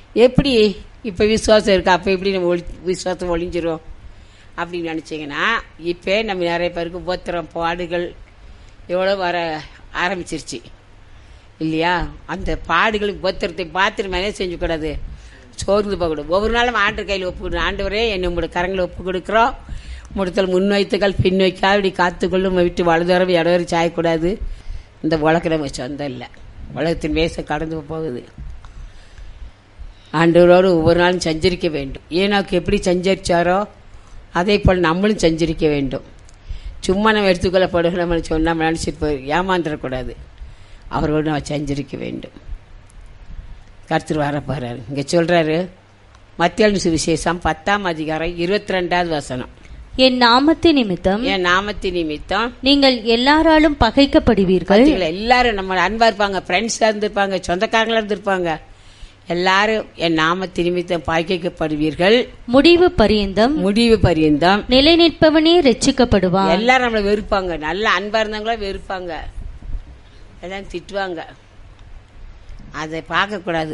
எப்படி இப்போ விசுவாசம் இருக்கா அப்போ எப்படி நம்ம ஒளி விசுவாசம் ஒளிஞ்சிரும் அப்படின்னு நினச்சிங்கன்னா இப்போ நம்ம நிறைய பேருக்கு உபத்திரம் பாடுகள் எவ்வளோ வர ஆரம்பிச்சிருச்சு இல்லையா அந்த பாடுகள் உபத்திரத்தை பார்த்துட்டு மேலே செஞ்சுக்கூடாது சோர்ந்து போகக்கூடாது ஒவ்வொரு நாளும் ஆண்டு கையில் ஒப்பு கொடு ஆண்டவரே என்னை உங்களோட கரங்களை ஒப்பு கொடுக்குறோம் முடத்தல் முன் வைத்துக்கள் பின் வைக்காது இப்படி காத்துக்கொள்ளும் விட்டு வலதுவரம் இடவரை சாயக்கூடாது இந்த உலகம் நம்ம சொந்தம் இல்லை உலகத்தின் வேச கடந்து போகுது ஆண்டவரோடு ஒவ்வொரு நாளும் சஞ்சரிக்க வேண்டும் ஏனாக்கு எப்படி சஞ்சரிச்சாரோ அதே போல் நம்மளும் சஞ்சரிக்க வேண்டும் சும்மா நம்ம எடுத்துக்கொள்ளப்படுகிற நம்ம சொன்னால் நம்ம நினச்சிட்டு போய் ஏமாந்துடக்கூடாது அவரோடு நம்ம சஞ்சரிக்க வேண்டும் கருத்துரு வர போகிறாரு இங்கே சொல்கிறாரு மத்தியான சுவிசேஷம் பத்தாம் அதிகாரம் இருபத்தி ரெண்டாவது வசனம் என் நாமத்து நிமித்தம் என் நாமத்தின் நிமித்தம் நீங்கள் எல்லாராலும் பகைக்கப்படுவீர்கள் பார்த்தீங்களா எல்லாரும் நம்ம அன்பா இருப்பாங்க ஃப்ரெண்ட்ஸாக இருந்திருப்பாங்க சொந்தக்காரங்களா இருந்திருப்பாங்க எல்லாரும் என் நாமத்தின் நிமித்தம் பாய்க்கப்படுவீர்கள் முடிவு பரியந்தம் முடிவு பரியந்தம் நிலை நிற்பவனே ரட்சிக்கப்படுவான் எல்லாரும் நம்மளை வெறுப்பாங்க நல்ல அன்பா இருந்தவங்களா வெறுப்பாங்க எல்லாம் திட்டுவாங்க அதை பார்க்கக்கூடாது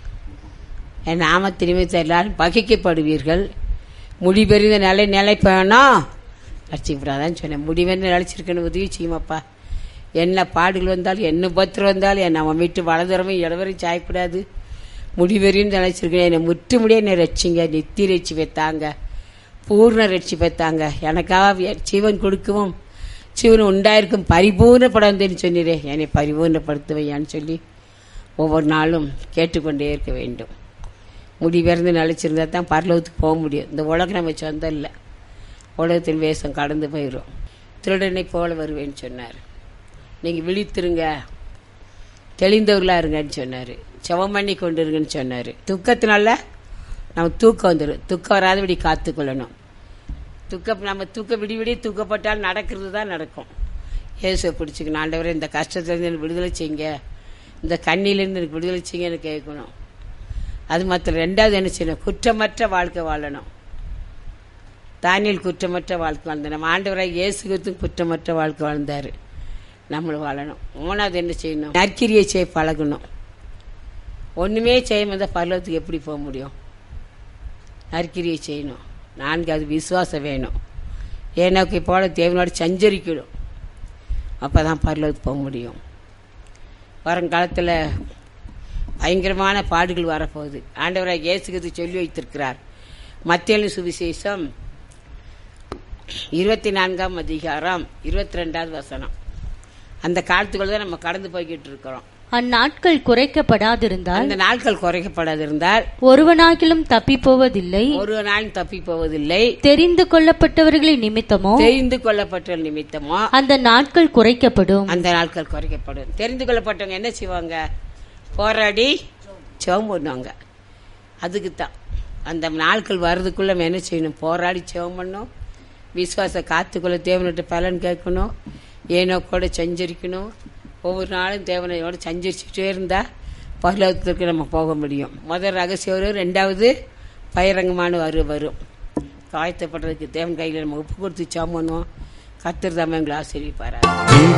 என் நாமத்தின் நிமித்தம் எல்லாரும் பகைக்கப்படுவீர்கள் முடிபெறிந்த நிலை நிலைப்பேணும் லட்சிக்கப்படாதான்னு சொன்னேன் முடிவென்று நிலைச்சிருக்கணும் உதவி செய்யுமாப்பா என்ன பாடுகள் வந்தாலும் என்ன பத்திரம் வந்தாலும் என் நம்ம வீட்டு வலதுறவும் இடவரையும் சாயக்கூடாது முடிவெறியும் நினைச்சிருக்கேன் என்னை முற்று முடிய என்னை ரட்சிங்க நித்தி ரட்சி வைத்தாங்க பூர்ண ரட்சி வைத்தாங்க எனக்காக ஜீவன் கொடுக்கவும் ஜீவன் உண்டாயிருக்கும் பரிபூர்ணப்படாதுன்னு சொன்னீரே என்னை பரிபூர்ணப்படுத்துவையான்னு சொல்லி ஒவ்வொரு நாளும் கேட்டுக்கொண்டே இருக்க வேண்டும் முடிவிறந்து நிலைச்சிருந்தா தான் பரலோகத்துக்கு போக முடியும் இந்த உலகம் நம்ம சொந்தம் இல்லை உலகத்தின் வேஷம் கடந்து போயிடும் திருடனை போல வருவேன்னு சொன்னார் நீங்கள் விழித்திருங்க தெளிந்தவர்களாக இருங்கன்னு சொன்னார் செவம் பண்ணி கொண்டு இருங்கன்னு சொன்னார் துக்கத்தினால நம்ம தூக்கம் வந்துடும் துக்கம் வராதபடி காத்துக்கொள்ளணும் துக்க நம்ம தூக்க விடி விடி தூக்கப்பட்டால் நடக்கிறது தான் நடக்கும் இயேசுவை பிடிச்சிக்கணும் ஆண்டவரே இந்த கஷ்டத்துலேருந்து எனக்கு விடுதலை செய்யுங்க இந்த கண்ணிலேருந்து எனக்கு விடுதலை செய்யுங்கன்னு கேட்கணும் அது மாத்திரம் ரெண்டாவது என்ன செய்யணும் குற்றமற்ற வாழ்க்கை வாழணும் தானியல் குற்றமற்ற வாழ்க்கை வாழ்ந்தார் நம்ம ஆண்டவராக இயேசு கிறிஸ்துவும் குற்றமற்ற வாழ்க்கை வாழ்ந்தார் நம்மளும் வாழணும் மூணாவது என்ன செய்யணும் நற்கிரியை செய்ய பழகணும் ஒன்றுமே செய்யாம இருந்தால் பரலோகத்துக்கு எப்படி போக முடியும் நற்கிரியை செய்யணும் நான்கு அது விசுவாசம் வேணும் ஏன்னாக்கு போல தேவனோட சஞ்சரிக்கணும் அப்போ தான் பரலோகத்துக்கு போக முடியும் வருங்காலத்தில் பயங்கரமான பாடுகள் வரப்போகுது ஆண்டவராக இயேசுகிறது சொல்லி வைத்திருக்கிறார் மத்திய சுவிசேஷம் இருபத்தி நான்காம் அதிகாரம் இருபத்தி ரெண்டாவது வசனம் அந்த காலத்துக்குள்ள தான் நம்ம கடந்து போய்கிட்டு இருக்கிறோம் அந்நாட்கள் குறைக்கப்படாதிருந்தால் அந்த நாட்கள் குறைக்கப்படாதிருந்தால் ஒருவனாகிலும் தப்பி போவதில்லை ஒரு நாள் தப்பி போவதில்லை தெரிந்து கொள்ளப்பட்டவர்களின் நிமித்தமோ தெரிந்து கொள்ளப்பட்ட நிமித்தமோ அந்த நாட்கள் குறைக்கப்படும் அந்த நாட்கள் குறைக்கப்படும் தெரிந்து கொள்ளப்பட்டவங்க என்ன செய்வாங்க போராடி செவம் பண்ணுவாங்க அதுக்கு தான் அந்த நாட்கள் வர்றதுக்குள்ள நம்ம என்ன செய்யணும் போராடி செவம் பண்ணணும் விசுவாச காத்துக்குள்ள தேவனிட்ட பலன் கேட்கணும் ஏனோ கூட சஞ்சரிக்கணும் ஒவ்வொரு நாளும் தேவனையோட சஞ்சரிச்சுட்டே இருந்தா பரலோகத்திற்கு நம்ம போக முடியும் முதல் ரகசியம் வரும் ரெண்டாவது பயிரங்கமான வரு வரும் காயத்தப்படுறதுக்கு தேவன் கையில் நம்ம உப்பு கொடுத்து சாம் பண்ணுவோம் கத்திர எங்களை ஆசிரியப்பாரு